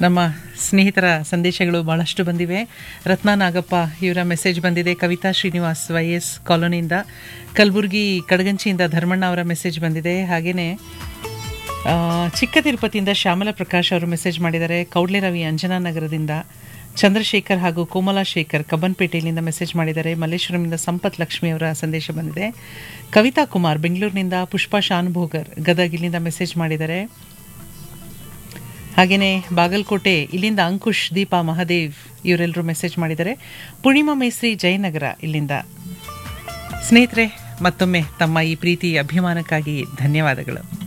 ನಮ್ಮ ಸ್ನೇಹಿತರ ಸಂದೇಶಗಳು ಭಾಳಷ್ಟು ಬಂದಿವೆ ರತ್ನ ನಾಗಪ್ಪ ಇವರ ಮೆಸೇಜ್ ಬಂದಿದೆ ಕವಿತಾ ಶ್ರೀನಿವಾಸ್ ವೈ ಎಸ್ ಕಾಲೋನಿಯಿಂದ ಕಲಬುರಗಿ ಕಡಗಂಚಿಯಿಂದ ಧರ್ಮಣ್ಣ ಅವರ ಮೆಸೇಜ್ ಬಂದಿದೆ ಹಾಗೆಯೇ ಆ, ಚಿಕ್ಕ ತಿರುಪತಿಯಿಂದ ಶ್ಯಾಮಲ ಪ್ರಕಾಶ್ ಅವರು ಮೆಸೇಜ್ ಮಾಡಿದ್ದಾರೆ ಕೌಡ್ಲೆ ರವಿ ಅಂಜನಾ ನಗರದಿಂದ ಚಂದ್ರಶೇಖರ್ ಹಾಗೂ ಕೋಮಲಾ ಶೇಖರ್ ಕಬ್ಬನ್ಪೇಟೆಯಿಂದ ಮೆಸೇಜ್ ಮಾಡಿದ್ದಾರೆ ಮಲ್ಲೇಶ್ವರಂನಿಂದ ಸಂಪತ್ ಲಕ್ಷ್ಮಿ ಅವರ ಸಂದೇಶ ಬಂದಿದೆ ಕವಿತಾ ಕುಮಾರ್ ಬೆಂಗಳೂರಿನಿಂದ ಪುಷ್ಪಾ ಶಾನ್ಭೋಗರ್ ಗದಗ್ ಇಲ್ಲಿಂದ ಮೆಸೇಜ್ ಮಾಡಿದ್ದಾರೆ ಹಾಗೆಯೇ ಬಾಗಲಕೋಟೆ ಇಲ್ಲಿಂದ ಅಂಕುಶ್ ದೀಪಾ ಮಹದೇವ್ ಇವರೆಲ್ಲರೂ ಮೆಸೇಜ್ ಮಾಡಿದ್ದಾರೆ ಪೂರ್ಣಿಮಾ ಮೇಸ್ರಿ ಜಯನಗರ ಇಲ್ಲಿಂದ ಸ್ನೇಹಿತರೆ ಮತ್ತೊಮ್ಮೆ ತಮ್ಮ ಈ ಪ್ರೀತಿ ಅಭಿಮಾನಕ್ಕಾಗಿ ಧನ್ಯವಾದಗಳು